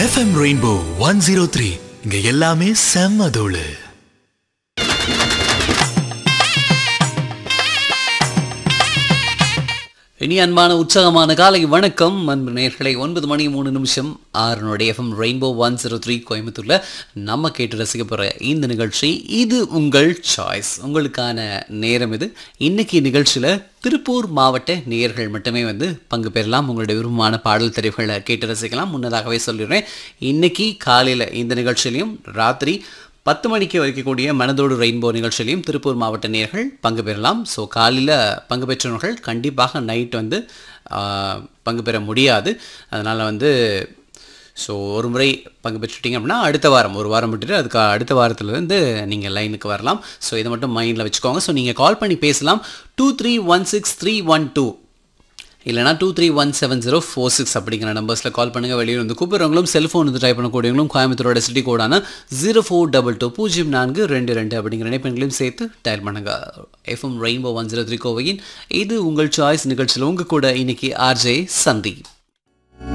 FM rainbow one zero three இங்க எல்லாமே செம்ம தோளு இனி அன்பான உற்சாகமான காலை வணக்கம் அன்பு நேர்களை ஒன்பது மணி மூணு நிமிஷம் ஆறுனுடைய FM rainbow one zero three கோயம்புத்தூரில் நம்ம கேட்டு ரசிக்க போகிற இந்த நிகழ்ச்சி இது உங்கள் சாய்ஸ் உங்களுக்கான நேரம் இது இன்னைக்கு நிகழ்ச்சியில் திருப்பூர் மாவட்ட நேயர்கள் மட்டுமே வந்து பங்கு பெறலாம் உங்களுடைய விருப்பமான பாடல் தெரிவுகளை கேட்டு ரசிக்கலாம் முன்னதாகவே சொல்லிடுறேன் இன்னைக்கு காலையில் இந்த நிகழ்ச்சியிலையும் ராத்திரி பத்து மணிக்கு வைக்கக்கூடிய மனதோடு ரெயின்போ நிகழ்ச்சியிலையும் திருப்பூர் மாவட்ட நேயர்கள் பங்கு பெறலாம் ஸோ காலையில் பங்கு பெற்றவர்கள் கண்டிப்பாக நைட் வந்து ஆ, பங்கு பெற முடியாது அதனால் வந்து ஸோ ஒரு முறை பங்கு பெற்றுட்டீங்க அப்படின்னா அடுத்த வாரம் ஒரு வாரம் விட்டுட்டு அதுக்கு அடுத்த வாரத்துலேருந்து நீங்கள் லைனுக்கு வரலாம் ஸோ இதை மட்டும் மைண்டில் வச்சுக்கோங்க ஸோ நீங்கள் கால் பண்ணி பேசலாம் two three one six three one two இல்லைனா two three one seven zero four six அப்படிங்கிற நம்பர்ஸில் கால் பண்ணுங்கள் வெளியே வந்து கூப்பிட்றவங்களும் செல்ஃபோன் வந்து டைப் பண்ணக்கூடியவங்களும் கோயம்புத்தூரோட சிட்டி கோடான ஜீரோ ஃபோர் டபுள் டூ பூஜ்ஜியம் நான்கு ரெண்டு ரெண்டு அப்படிங்கிற இணைப்பெண்களையும் சேர்த்து டயல் பண்ணுங்க FM rainbow one zero three கோவையின் இது உங்கள் சாய்ஸ் நிகழ்ச்சியில் உங்கள் கூட இன்னைக்கு ஆர்ஜே சந்தீப்